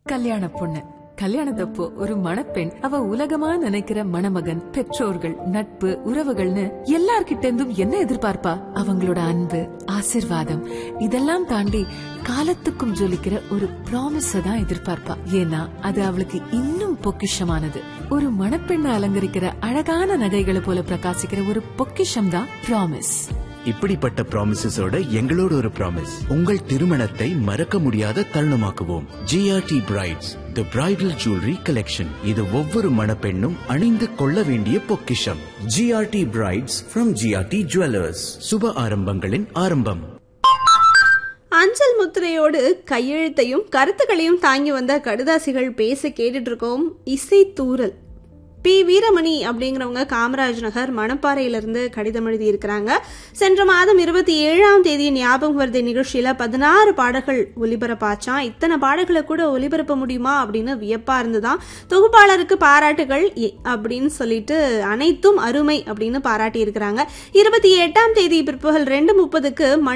கல்யாண பொண்ணு கல்யாணத்தப்போ ஒரு மணப்பெண் அவ உலகமா நினைக்கிற மணமகன் பெற்றோர்கள் நட்பு உறவுகள்னு எல்லார்கிட்ட இருந்தும் என்ன எதிர்பார்ப்பா அவங்களோட அன்பு ஆசிர்வாதம் இதெல்லாம் தாண்டி காலத்துக்கும் ஜொலிக்கிற ஒரு ப்ராமிஸ தான் எதிர்பார்ப்பா ஏன்னா அது அவளுக்கு இன்னும் பொக்கிஷமானது ஒரு மணப்பெண்ணை அலங்கரிக்கிற அழகான நகைகளை போல பிரகாசிக்கிற ஒரு பொக்கிஷம் தான் ப்ராமிஸ் இப்படிப்பட்ட ப்ராமிசஸோட எங்களோட ஒரு ப்ராமிஸ் உங்கள் திருமணத்தை மறக்க முடியாத தருணமாக்குவோம் GRT brides the bridal jewellery collection இது ஒவ்வொரு மணப்பெண்ணும் அணிந்து கொள்ள வேண்டிய பொக்கிஷம் GRT brides from GRT jewellers சுப ஆரம்பங்களின் ஆரம்பம் அஞ்சல் முத்திரையோடு கையெழுத்தையும் கருத்துக்களையும் தாங்கி வந்த கடுதாசிகள் பேச கேட்டுட்டு இருக்கோம் இசை தூரல் பி வீரமணி அப்படிங்கிறவங்க காமராஜ் நகர் மணப்பாறையிலிருந்து கடிதம் எழுதி இருக்கிறாங்க சென்ற மாதம் இருபத்தி ஏழாம் தேதி ஞாபகம் வருது நிகழ்ச்சியில பதினாறு பாடல்கள் ஒலிபரப்பாச்சான் இத்தனை பாடல்களை கூட ஒலிபரப்ப முடியுமா அப்படின்னு வியப்பா இருந்துதான் தொகுப்பாளருக்கு பாராட்டுகள் எ- அப்படின்னு சொல்லிட்டு அனைத்தும் அருமை அப்படின்னு பாராட்டி இருக்கிறாங்க இருபத்தி எட்டாம் தேதி பிற்பகல் ரெண்டு முப்பதுக்கு